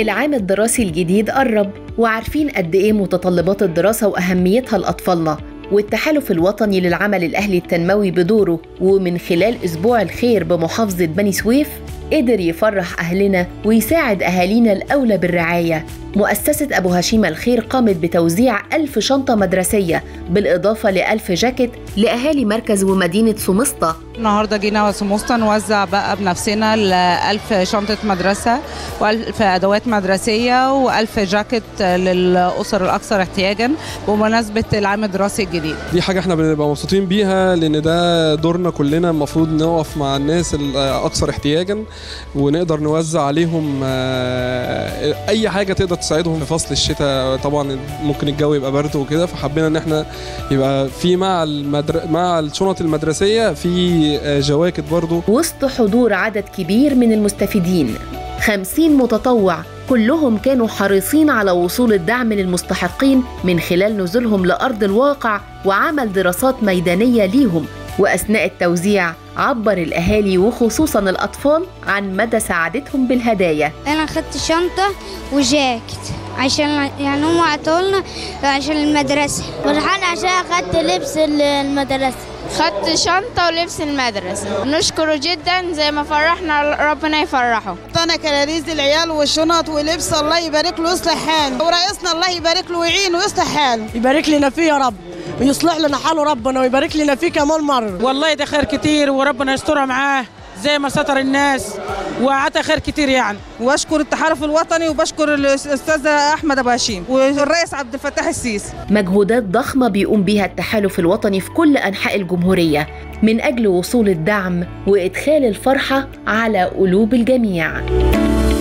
العام الدراسي الجديد قرب وعارفين قد إيه متطلبات الدراسة وأهميتها لأطفالنا والتحالف الوطني للعمل الأهلي التنموي بدوره ومن خلال أسبوع الخير بمحافظة بني سويف قدر يفرح أهلنا ويساعد أهالينا الأولى بالرعاية مؤسسة أبو هشيم الخير قامت بتوزيع ألف شنطة مدرسية بالإضافة لألف جاكيت لأهالي مركز ومدينة سمسطة النهارده جينا سموسطة نوزع بقى بنفسنا ال 1000 شنطة مدرسة و1000 أدوات مدرسية و1000 جاكيت للأسر الأكثر احتياجا بمناسبة العام الدراسي الجديد. دي حاجة احنا بنبقى مبسوطين بيها لأن ده دورنا كلنا المفروض نقف مع الناس الأكثر احتياجا ونقدر نوزع عليهم أي حاجة تقدر تساعدهم في فصل الشتاء طبعا ممكن الجو يبقى برد وكده فحبينا ان احنا يبقى في مع المدر... مع الشنط المدرسيه في جواكت برضو وسط حضور عدد كبير من المستفيدين 50 متطوع كلهم كانوا حريصين على وصول الدعم للمستحقين من خلال نزولهم لأرض الواقع وعمل دراسات ميدانية ليهم وأثناء التوزيع عبر الأهالي وخصوصا الأطفال عن مدى سعادتهم بالهدايا أنا خدت شنطة وجاكيت عشان يعني هم عطولنا عشان المدرسة فرحان عشان أخدت لبس المدرسة خدت شنطة ولبس المدرسة نشكره جدا زي ما فرحنا ربنا يفرحه أنا كراريز العيال والشنط ولبس الله يبارك له ويصلح حاله ورئيسنا الله يبارك له ويعينه ويصلح حاله يبارك لنا فيه يا رب ويصلح لنا حاله ربنا ويبارك لنا فيه كمان مرة والله ده خير كتير وربنا يسترها معاه زي ما ستر الناس وعطى خير كتير يعني واشكر التحالف الوطني وبشكر الاستاذ احمد ابو هشيم والرئيس عبد الفتاح السيسي مجهودات ضخمه بيقوم بها التحالف الوطني في كل انحاء الجمهوريه من اجل وصول الدعم وادخال الفرحه على قلوب الجميع